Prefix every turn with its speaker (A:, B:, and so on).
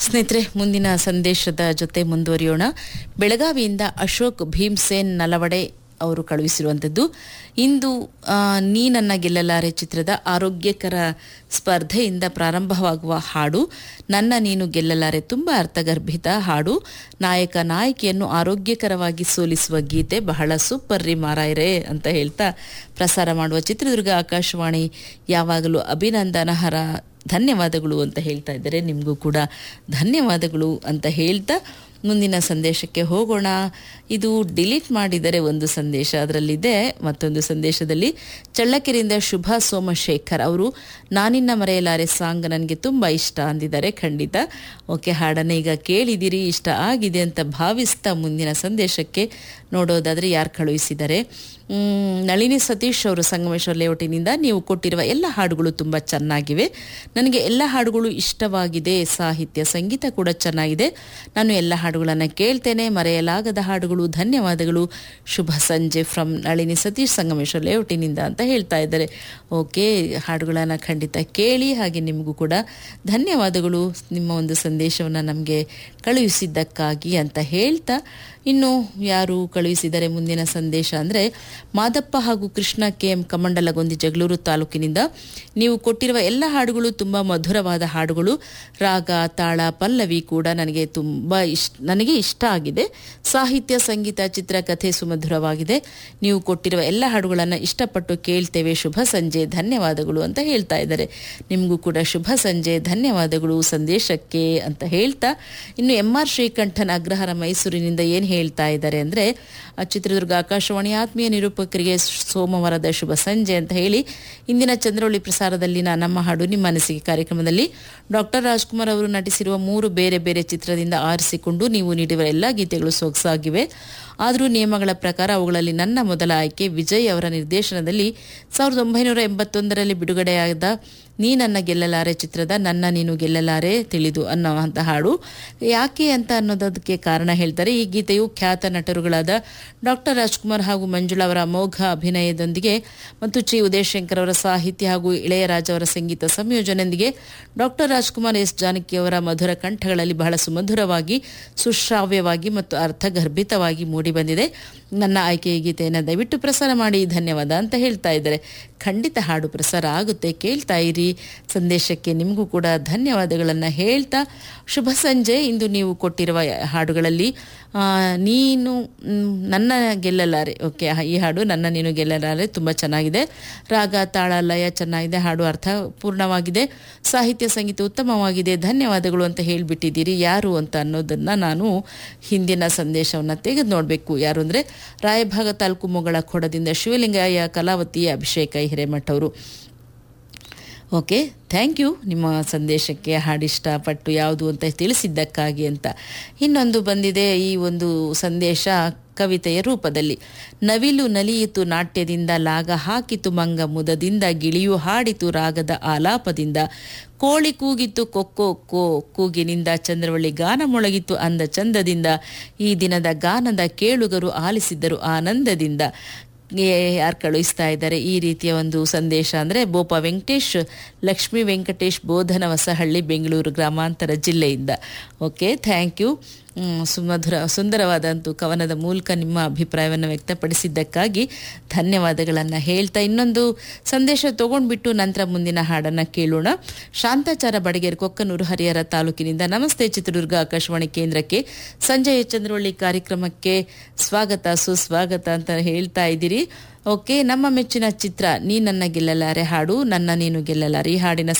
A: ಸ್ನೇಹಿತರೆ ಮುಂದಿನ ಸಂದೇಶದ ಜೊತೆ ಮುಂದುವರಿಯೋಣ ಬೆಳಗಾವಿಯಿಂದ ಅಶೋಕ್ ಭೀಮ್ಸೇನ್ ನಲವಡೆ ಅವರು ಕಳುಹಿಸಿರುವಂಥದ್ದು ಇಂದು ಆ, ನೀ ನನ್ನ ಗೆಲ್ಲಲಾರೆ ಚಿತ್ರದ ಆರೋಗ್ಯಕರ ಸ್ಪರ್ಧೆಯಿಂದ ಪ್ರಾರಂಭವಾಗುವ ಹಾಡು ನನ್ನ ನೀನು ಗೆಲ್ಲಲಾರೆ ತುಂಬ ಅರ್ಥಗರ್ಭಿತ ಹಾಡು ನಾಯಕ ನಾಯಕಿಯನ್ನು ಆರೋಗ್ಯಕರವಾಗಿ ಸೋಲಿಸುವ ಗೀತೆ ಬಹಳ ಸೂಪರ್ ರೀ ಮಾರಾಯರೇ ಅಂತ ಹೇಳ್ತಾ ಪ್ರಸಾರ ಮಾಡುವ ಚಿತ್ರದುರ್ಗ ಆಕಾಶವಾಣಿ ಯಾವಾಗಲೂ ಅಭಿನಂದನಹರ ಧನ್ಯವಾದಗಳು ಅಂತ ಹೇಳ್ತಾ ಇದ್ದಾರೆ ನಿಮಗೂ ಕೂಡ ಧನ್ಯವಾದಗಳು ಅಂತ ಹೇಳ್ತಾ ಮುಂದಿನ ಸಂದೇಶಕ್ಕೆ ಹೋಗೋಣ ಇದು ಡಿಲೀಟ್ ಮಾಡಿದರೆ ಒಂದು ಸಂದೇಶ ಅದರಲ್ಲಿದೆ ಮತ್ತೊಂದು ಸಂದೇಶದಲ್ಲಿ ಚಳ್ಳಕೆರೆಯಿಂದ ಶುಭ ಸೋಮಶೇಖರ್ ಅವರು ನಾನಿನ್ನ ಮರೆಯಲಾರೆ ಸಾಂಗ್ ನನಗೆ ತುಂಬ ಇಷ್ಟ ಅಂದಿದ್ದಾರೆ ಖಂಡಿತ ಓಕೆ ಹಾಡನ್ನು ಈಗ ಕೇಳಿದಿರಿ ಇಷ್ಟ ಆಗಿದೆ ಅಂತ ಭಾವಿಸ್ತಾ ಮುಂದಿನ ಸಂದೇಶಕ್ಕೆ ನೋಡೋದಾದರೆ ಯಾರು ಕಳುಹಿಸಿದ್ದಾರೆ ಮ್, ನಳಿನಿ ಸತೀಶ್ ಅವರು ಸಂಗಮೇಶ್ವರ ಲೇಔಟಿನಿಂದ ನೀವು ಕೊಟ್ಟಿರುವ ಎಲ್ಲ ಹಾಡುಗಳು ತುಂಬ ಚೆನ್ನಾಗಿವೆ ನನಗೆ ಎಲ್ಲ ಹಾಡುಗಳು ಇಷ್ಟವಾಗಿದೆ ಸಾಹಿತ್ಯ ಸಂಗೀತ ಕೂಡ ಚೆನ್ನಾಗಿದೆ ನಾನು ಎಲ್ಲ ಹಾಡುಗಳನ್ನು ಕೇಳ್ತೇನೆ ಮರೆಯಲಾಗದ ಹಾಡುಗಳು ಧನ್ಯವಾದಗಳು ಶುಭ ಸಂಜೆ ಫ್ರಮ್ ನಳಿನಿ ಸತೀಶ್ ಸಂಗಮೇಶ್ವರ ಲೇಔಟಿನಿಂದ ಅಂತ ಹೇಳ್ತಾ ಇದ್ದಾರೆ ಓಕೆ ಹಾಡುಗಳನ್ನು ಖಂಡಿತ ಕೇಳಿ ಹಾಗೆ ನಿಮಗೂ ಕೂಡ ಧನ್ಯವಾದಗಳು ನಿಮ್ಮ ಒಂದು ಸಂದೇಶವನ್ನು ನಮಗೆ ಕಳುಹಿಸಿದ್ದಕ್ಕಾಗಿ ಅಂತ ಹೇಳ್ತಾ ಇನ್ನು ಯಾರು ಕಳುಹಿಸಿದರೆ ಮುಂದಿನ ಸಂದೇಶ ಅಂದರೆ ಮಾದಪ್ಪ ಹಾಗೂ ಕೃಷ್ಣ ಕೆ ಎಂ ಕಮಂಡಲಗೊಂದಿ ಜಗಳೂರು ತಾಲೂಕಿನಿಂದ ನೀವು ಕೊಟ್ಟಿರುವ ಎಲ್ಲ ಹಾಡುಗಳು ತುಂಬ ಮಧುರವಾದ ಹಾಡುಗಳು ರಾಗ ತಾಳ ಪಲ್ಲವಿ ಕೂಡ ನನಗೆ ತುಂಬ ಇಷ್ಟ ನನಗೆ ಇಷ್ಟ ಆಗಿದೆ ಸಾಹಿತ್ಯ ಸಂಗೀತ ಚಿತ್ರಕಥೆ ಸುಮಧುರವಾಗಿದೆ ನೀವು ಕೊಟ್ಟಿರುವ ಎಲ್ಲ ಹಾಡುಗಳನ್ನು ಇಷ್ಟಪಟ್ಟು ಕೇಳ್ತೇವೆ ಶುಭ ಸಂಜೆ ಧನ್ಯವಾದಗಳು ಅಂತ ಹೇಳ್ತಾ ಇದ್ದಾರೆ ನಿಮಗೂ ಕೂಡ ಶುಭ ಸಂಜೆ ಧನ್ಯವಾದಗಳು ಸಂದೇಶಕ್ಕೆ ಅಂತ ಹೇಳ್ತಾ ಇನ್ನು ಎಂ ಆರ್ ಶ್ರೀಕಂಠನ್ ಅಗ್ರಹಾರ ಮೈಸೂರಿನಿಂದ ಏನು ಹೇಳ್ತಾ ಇದ್ದಾರೆ ಅಂದರೆ ಚಿತ್ರದುರ್ಗ ಆಕಾಶವಾಣಿ ಆತ್ಮೀಯ ನಿರೂಪಕರಿಗೆ ಸೋಮವಾರದ ಶುಭ ಸಂಜೆ ಅಂತ ಹೇಳಿ ಇಂದಿನ ಚಂದ್ರವಳ್ಳಿ ಪ್ರಸಾರದಲ್ಲಿನ ನಮ್ಮ ಹಾಡು ನಿಮ್ಮ ಅನಿಸಿಕೆ ಕಾರ್ಯಕ್ರಮದಲ್ಲಿ ಡಾಕ್ಟರ್ ರಾಜ್ಕುಮಾರ್ ಅವರು ನಟಿಸಿರುವ ಮೂರು ಬೇರೆ ಬೇರೆ ಚಿತ್ರದಿಂದ ಆರಿಸಿಕೊಂಡು ನೀವು ನೀಡಿರುವ ಎಲ್ಲ ಗೀತೆಗಳು ಸೊಗಸಾಗಿವೆ ಆದರೂ ನಿಯಮಗಳ ಪ್ರಕಾರ ಅವುಗಳಲ್ಲಿ ನನ್ನ ಮೊದಲ ಆಯ್ಕೆ ವಿಜಯ್ ಅವರ ನಿರ್ದೇಶನದಲ್ಲಿ ಸಾವಿರದ ಒಂಬೈನೂರ ಎಂಬತ್ತೊಂದರಲ್ಲಿ ಬಿಡುಗಡೆಯಾದ ನೀ ನನ್ನ ಗೆಲ್ಲಲಾರೆ ಚಿತ್ರದ ನನ್ನ ನೀನು ಗೆಲ್ಲಲಾರೆ ತಿಳಿದು ಅನ್ನುವಂಥ ಹಾಡು ಯಾಕೆ ಅಂತ ಅನ್ನೋದಕ್ಕೆ ಕಾರಣ ಹೇಳ್ತಾರೆ ಈ ಗೀತೆಯು ಖ್ಯಾತ ನಟರುಗಳಾದ ಡಾಕ್ಟರ್ ರಾಜ್ಕುಮಾರ್ ಹಾಗೂ ಮಂಜುಳಾ ಅವರ ಅಮೋಘ ಅಭಿನಯದೊಂದಿಗೆ ಮತ್ತು ಚಿ ಉದಯಶಂಕರ್ ಅವರ ಸಾಹಿತ್ಯ ಹಾಗೂ ಇಳೆಯರಾಜ ಅವರ ಸಂಗೀತ ಸಂಯೋಜನೆಯೊಂದಿಗೆ ಡಾಕ್ಟರ್ ರಾಜ್ಕುಮಾರ್ ಎಸ್ ಜಾನಕಿ ಅವರ ಮಧುರ ಕಂಠಗಳಲ್ಲಿ ಬಹಳ ಸುಮಧುರವಾಗಿ ಸುಶ್ರಾವ್ಯವಾಗಿ ಮತ್ತು ಅರ್ಥಗರ್ಭಿತವಾಗಿ ಮೂಡಿಬಂದಿದೆ ನನ್ನ ಆಯ್ಕೆ ಈ ಗೀತೆಯನ್ನು ದಯವಿಟ್ಟು ಪ್ರಸಾರ ಮಾಡಿ ಧನ್ಯವಾದ ಅಂತ ಹೇಳ್ತಾ ಇದ್ದಾರೆ ಖಂಡಿತ ಹಾಡು ಪ್ರಸಾರ ಆಗುತ್ತೆ ಕೇಳ್ತಾ ಇರಿ ಸಂದೇಶಕ್ಕೆ ನಿಮಗೂ ಕೂಡ ಧನ್ಯವಾದಗಳನ್ನು ಹೇಳ್ತಾ ಶುಭ ಸಂಜೆ ಇಂದು ನೀವು ಕೊಟ್ಟಿರುವ ಹಾಡುಗಳಲ್ಲಿ ಆ, ನೀನು ಮ್, ನನ್ನ ಗೆಲ್ಲಲಾರೆ ಓಕೆ ಈ ಹಾಡು ನನ್ನ ನೀನು ಗೆಲ್ಲಲಾರೆ ತುಂಬ ಚೆನ್ನಾಗಿದೆ ರಾಗ ತಾಳ ಲಯ ಚೆನ್ನಾಗಿದೆ ಹಾಡು ಅರ್ಥಪೂರ್ಣವಾಗಿದೆ ಸಾಹಿತ್ಯ ಸಂಗೀತ ಉತ್ತಮವಾಗಿದೆ ಧನ್ಯವಾದಗಳು ಅಂತ ಹೇಳಿಬಿಟ್ಟಿದ್ದೀರಿ ಯಾರು ಅಂತ ಅನ್ನೋದನ್ನು ನಾನು ಹಿಂದಿನ ಸಂದೇಶವನ್ನು ತೆಗೆದು ನೋಡಬೇಕು ಯಾರು ಅಂದರೆ ರಾಯಭಾಗ ತಾಲೂಕು ಮೊಗಳ ಖೋಡದಿಂದ ಶಿವಲಿಂಗಯ್ಯ ಕಲಾವತಿ ಅಭಿಷೇಕ ಹಿರೇಮಠ ಅವರು ಓಕೆ ಥ್ಯಾಂಕ್ ಯು ನಿಮ್ಮ ಸಂದೇಶಕ್ಕೆ ಹಾಡಿಷ್ಟಪಟ್ಟು ಯಾವುದು ಅಂತ ತಿಳಿಸಿದ್ದಕ್ಕಾಗಿ ಅಂತ ಇನ್ನೊಂದು ಬಂದಿದೆ ಈ ಒಂದು ಸಂದೇಶ ಕವಿತೆಯ ರೂಪದಲ್ಲಿ ನವಿಲು ನಲಿಯಿತು ನಾಟ್ಯದಿಂದ ಲಾಗ ಹಾಕಿತು ಮಂಗ ಮುದದಿಂದ ಗಿಳಿಯು ಹಾಡಿತು ರಾಗದ ಆಲಾಪದಿಂದ ಕೋಳಿ ಕೂಗಿತು ಕೊಕ್ಕೋ ಕೋ ಕೂಗಿನಿಂದ ಚಂದ್ರವಳ್ಳಿ ಗಾನ ಮೊಳಗಿತು ಅಂದ ಚಂದದಿಂದ ಈ ದಿನದ ಗಾನದ ಕೇಳುಗರು ಆಲಿಸಿದ್ದರು ಆನಂದದಿಂದ ಯಾರು ಕಳುಹಿಸ್ತಾ ಇದ್ದಾರೆ ಈ ರೀತಿಯ ಒಂದು ಸಂದೇಶ ಅಂದರೆ ಬೋಪ ವೆಂಕಟೇಶ್ ಲಕ್ಷ್ಮೀ ವೆಂಕಟೇಶ್ ಬೋಧನ ಹೊಸಹಳ್ಳಿ ಬೆಂಗಳೂರು ಗ್ರಾಮಾಂತರ ಜಿಲ್ಲೆಯಿಂದ ಓಕೆ ಥ್ಯಾಂಕ್ ಯು ಮ್, ಸುಮಧುರ ಸುಂದರವಾದಂಥ ಕವನದ ಮೂಲಕ ನಿಮ್ಮ ಅಭಿಪ್ರಾಯವನ್ನು ವ್ಯಕ್ತಪಡಿಸಿದ್ದಕ್ಕಾಗಿ ಧನ್ಯವಾದಗಳನ್ನು ಹೇಳ್ತಾ ಇನ್ನೊಂದು ಸಂದೇಶ ತಗೊಂಡ್ಬಿಟ್ಟು ನಂತರ ಮುಂದಿನ ಹಾಡನ್ನು ಕೇಳೋಣ ಶಾಂತಾಚಾರ ಬಡಗೇರಿ ಕೊಕ್ಕನೂರು ಹರಿಹರ ತಾಲೂಕಿನಿಂದ ನಮಸ್ತೆ ಚಿತ್ರದುರ್ಗ ಆಕಾಶವಾಣಿ ಕೇಂದ್ರಕ್ಕೆ ಸಂಜಯ ಚಂದ್ರವಳ್ಳಿ ಕಾರ್ಯಕ್ರಮಕ್ಕೆ ಸ್ವಾಗತ ಸುಸ್ವಾಗತ ಅಂತ ಹೇಳ್ತಾ ಇದ್ದೀರಿ ಓಕೆ ನಮ್ಮ ಮೆಚ್ಚಿನ ಚಿತ್ರ ನೀ ನನ್ನ ಗೆಲ್ಲಲಾರೆ ಹಾಡು ನನ್ನ ನೀನು ಗೆಲ್ಲಲಾರೆ ಈ ಹಾಡಿನ